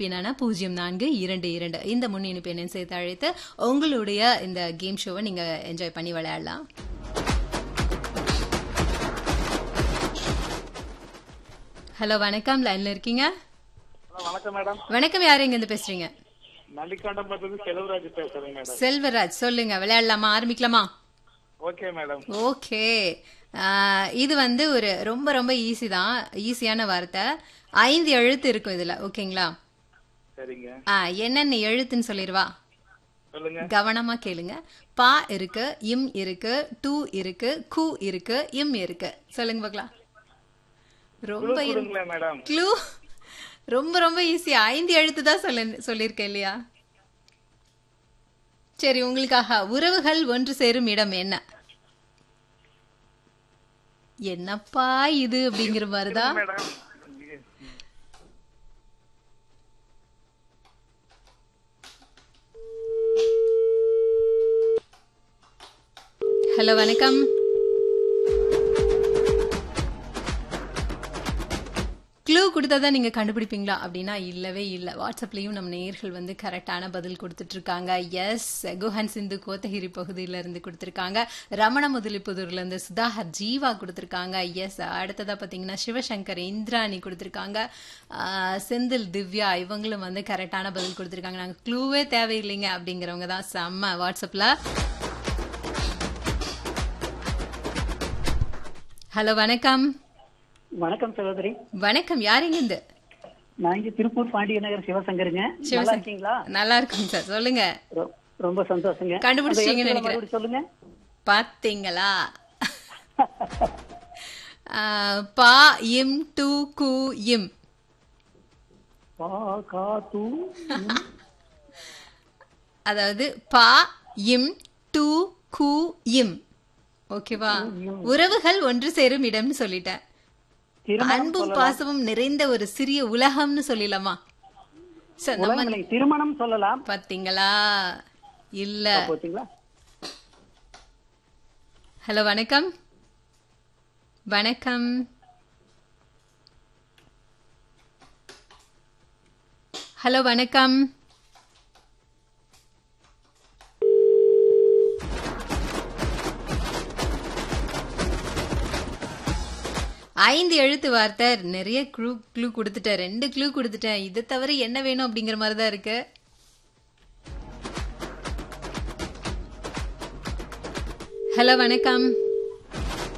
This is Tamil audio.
இணைப்பு என்னான பூஜ்ஜியம் நான்கு இரண்டு இரண்டு இந்த முன் இணைப்பு எண்ணை சேர்த்து அழைத்து உங்களுடைய இந்த கேம் ஷோவை நீங்க என்ஜாய் பண்ணி விளையாடலாம் ஹலோ வணக்கம் லைன்ல இருக்கீங்க ஹலோ வணக்கம் மேடம் வணக்கம் யாரு இங்க இருந்து பேசுறீங்க நலிக்காண்டம் பத்தி செலவராஜ் பேசுறேன் மேடம் செல்வராஜ் சொல்லுங்க விளையாடலாமா ஆரம்பிக்கலாமா ஓகே மேடம் ஓகே இது வந்து ஒரு ரொம்ப ரொம்ப ஈஸி தான் ஈஸியான வார்த்தை ஐந்து எழுத்து இருக்கும் இதுல ஓகேங்களா சரிங்க ஆ, என்னென்ன எழுத்துன்னு சொல்லிடுவா சொல்லுங்க கவனமா கேளுங்க பா இருக்கு இம் இருக்கு டூ இருக்கு கு இருக்கு இம் இருக்கு சொல்லுங்க பார்க்கலாம் ரொம்ப இரு- கொடுங்களேன் மேடம் க்ளூ ரொம்ப ரொம்ப ஈஸி ஐந்து எழுத்து தான் சொல்ல சொல்லியிருக்கேன் இல்லையா சரி உங்களுக்காக உறவுகள் ஒன்று சேரும் இடம் என்ன என்னப்பா இது அப்படிங்கிற மாதிரிதான் மேடம் ஹலோ வணக்கம் க்ளூ கொடுத்தா தான் நீங்க கண்டுபிடிப்பீங்களா அப்படின்னா இல்லவே இல்லை வாட்ஸ்அப்லயும் நம்ம நேயர்கள் வந்து கரெக்டான பதில் கொடுத்துட்டு இருக்காங்க எஸ் குஹன் சிந்து கோத்தகிரி பகுதியில இருந்து கொடுத்துருக்காங்க ரமண முதலிப்புதூர்ல இருந்து சுதாகர் ஜீவா கொடுத்துருக்காங்க எஸ் அடுத்ததா பாத்தீங்கன்னா சிவசங்கர் இந்திராணி கொடுத்துருக்காங்க ஆஹ், செந்தில் திவ்யா இவங்களும் வந்து கரெக்டான பதில் கொடுத்துருக்காங்க நாங்க க்ளூவே தேவையில்லைங்க அப்படிங்கிறவங்க தான் செம்ம வாட்ஸ்அப்ல ஹலோ வணக்கம் வணக்கம் சகோதரி வணக்கம் யாருங்க இந்த நான் இங்க திருப்பூர் பாண்டிய நகர் சிவசங்கருங்க நல்லா சிவசங்கர். இருக்கீங்களா நல்லா இருக்குங்க சார் சொல்லுங்க ரொ- ரொம்ப சந்தோஷங்க கண்டுபிடிச்சிட்டீங்கன்னு அந்த நினைக்கிறேன். எழுத்துக்களை சொல்லுங்க பாத்தீங்களா ஆ, பா இம் டு கு இம் பா கா தூ இம். அதாவது பா இம் டு கு இம் ஓகேவா உறவுகள் ஒன்று சேரும் இடம்னு சொல்லிட்டேன் திருமணம் அன்பும் பாசமும் நிறைந்த ஒரு சிறிய உலகம்னு சொல்லலாமா சார் நம்ம உலகங்களை திருமணம் சொல்லலாம் பாத்தீங்களா இல்ல போச்சுங்களா ஹலோ வணக்கம் வணக்கம் ஹலோ வணக்கம் ஐந்து எழுத்து வார்த்தை நிறைய க்ளூ க்ளூ கொடுத்துட்டேன் ரெண்டு க்ளூ கொடுத்துட்டேன் இதை தவிர என்ன வேணும் அப்படிங்கிற மாதிரி தான் இருக்கு ஹலோ வணக்கம்